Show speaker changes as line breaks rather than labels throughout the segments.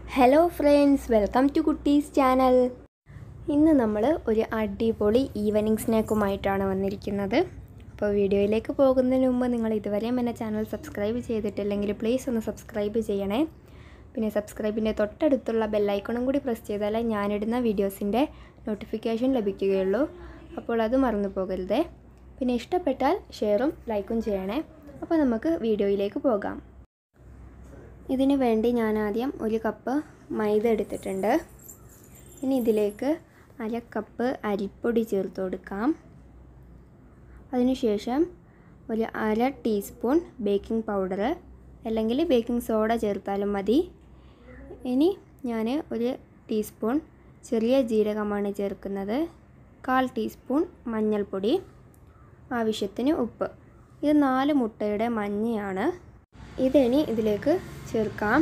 hello friends welcome to Kutties channel ഇന്ന് നമ്മൾ ഒരു അടിപൊളി ഈവനിങ് സ്നാക്കുമായിട്ടാണ് വന്നിരിക്കുന്നത് അപ്പോൾ വീഡിയോയിലേക്ക് പോകുന്നതിന് മുമ്പ് നിങ്ങൾ ഇതുവരെയും എൻ്റെ ചാനൽ സബ്സ്ക്രൈബ് ചെയ്തിട്ടില്ലെങ്കിൽ പ്ലീസ് ഒന്ന് സബ്സ്ക്രൈബ് ചെയ്യണേ പിന്നെ സബ്സ്ക്രൈബിൻ്റെ തൊട്ടടുത്തുള്ള ബെല്ലൈക്കണും കൂടി പ്രസ് ചെയ്താലേ ഞാനിടുന്ന വീഡിയോസിൻ്റെ നോട്ടിഫിക്കേഷൻ ലഭിക്കുകയുള്ളൂ അപ്പോൾ അത് മറന്നു പോകരുതേ പിന്നെ ഇഷ്ടപ്പെട്ടാൽ ഷെയറും ലൈക്കും ചെയ്യണേ അപ്പോൾ നമുക്ക് വീഡിയോയിലേക്ക് പോകാം ഇതിന് വേണ്ടി ഞാൻ ആദ്യം ഒരു കപ്പ് മൈദ എടുത്തിട്ടുണ്ട് ഇനി ഇതിലേക്ക് അര കപ്പ് അരിപ്പൊടി ചേർത്ത് കൊടുക്കാം അതിനുശേഷം ഒരു അര ടീസ്പൂൺ ബേക്കിംഗ് പൗഡർ അല്ലെങ്കിൽ ബേക്കിംഗ് സോഡ ചേർത്താലും മതി ഇനി ഞാൻ ഒരു ടീസ്പൂൺ ചെറിയ ജീരകമാണ് ചേർക്കുന്നത് കാൽ ടീസ്പൂൺ മഞ്ഞൾപ്പൊടി ആവശ്യത്തിന് ഉപ്പ് ഇത് നാല് മുട്ടയുടെ മഞ്ഞയാണ് ഇതിനി ഇതിലേക്ക് ചേർക്കാം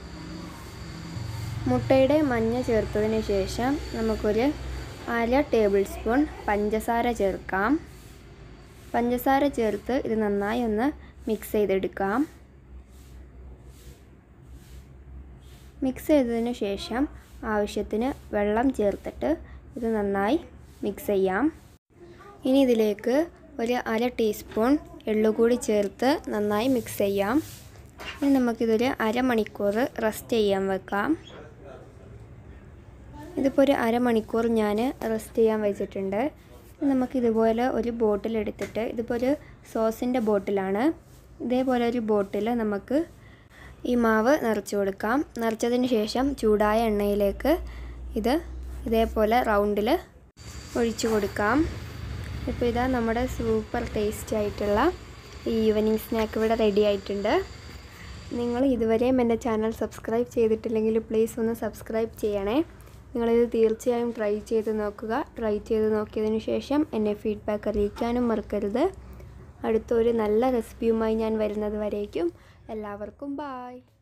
മുട്ടയുടെ മഞ്ഞ ചേർത്തതിന് ശേഷം നമുക്കൊരു അര ടേബിൾ സ്പൂൺ പഞ്ചസാര ചേർക്കാം പഞ്ചസാര ചേർത്ത് ഇത് നന്നായി ഒന്ന് മിക്സ് ചെയ്തെടുക്കാം മിക്സ് ചെയ്തതിന് ശേഷം ആവശ്യത്തിന് വെള്ളം ചേർത്തിട്ട് ഇത് നന്നായി മിക്സ് ചെയ്യാം ഇനി ഇതിലേക്ക് ഒരു അര ടീസ്പൂൺ എള്ളുകൂടി ചേർത്ത് നന്നായി മിക്സ് ചെയ്യാം ഇനി നമുക്കിതൊരു അരമണിക്കൂർ റെസ്റ്റ് ചെയ്യാൻ വെക്കാം ഇതിപ്പോൾ ഒരു അരമണിക്കൂർ ഞാൻ റെസ്റ്റ് ചെയ്യാൻ വെച്ചിട്ടുണ്ട് നമുക്കിതുപോലെ ഒരു ബോട്ടിൽ എടുത്തിട്ട് ഇതിപ്പോൾ ഒരു സോസിൻ്റെ ബോട്ടിലാണ് ഇതേപോലെ ഒരു ബോട്ടിൽ നമുക്ക് ഈ മാവ് നിറച്ച് കൊടുക്കാം നിറച്ചതിന് ശേഷം ചൂടായ എണ്ണയിലേക്ക് ഇത് ഇതേപോലെ റൗണ്ടിൽ ഒഴിച്ചു കൊടുക്കാം ഇപ്പോൾ ഇതാ നമ്മുടെ സൂപ്പർ ടേസ്റ്റി ആയിട്ടുള്ള ഈ ഈവനിങ് സ്നാക്ക് ഇവിടെ റെഡി ആയിട്ടുണ്ട് നിങ്ങൾ ഇതുവരെയും എൻ്റെ ചാനൽ സബ്സ്ക്രൈബ് ചെയ്തിട്ടില്ലെങ്കിൽ പ്ലീസ് ഒന്ന് സബ്സ്ക്രൈബ് ചെയ്യണേ നിങ്ങളിത് തീർച്ചയായും ട്രൈ ചെയ്ത് നോക്കുക ട്രൈ ചെയ്ത് നോക്കിയതിന് ശേഷം എന്നെ ഫീഡ്ബാക്ക് അറിയിക്കാനും മറക്കരുത് അടുത്തൊരു നല്ല റെസിപ്പിയുമായി ഞാൻ വരുന്നത് വരേക്കും എല്ലാവർക്കും ബായ്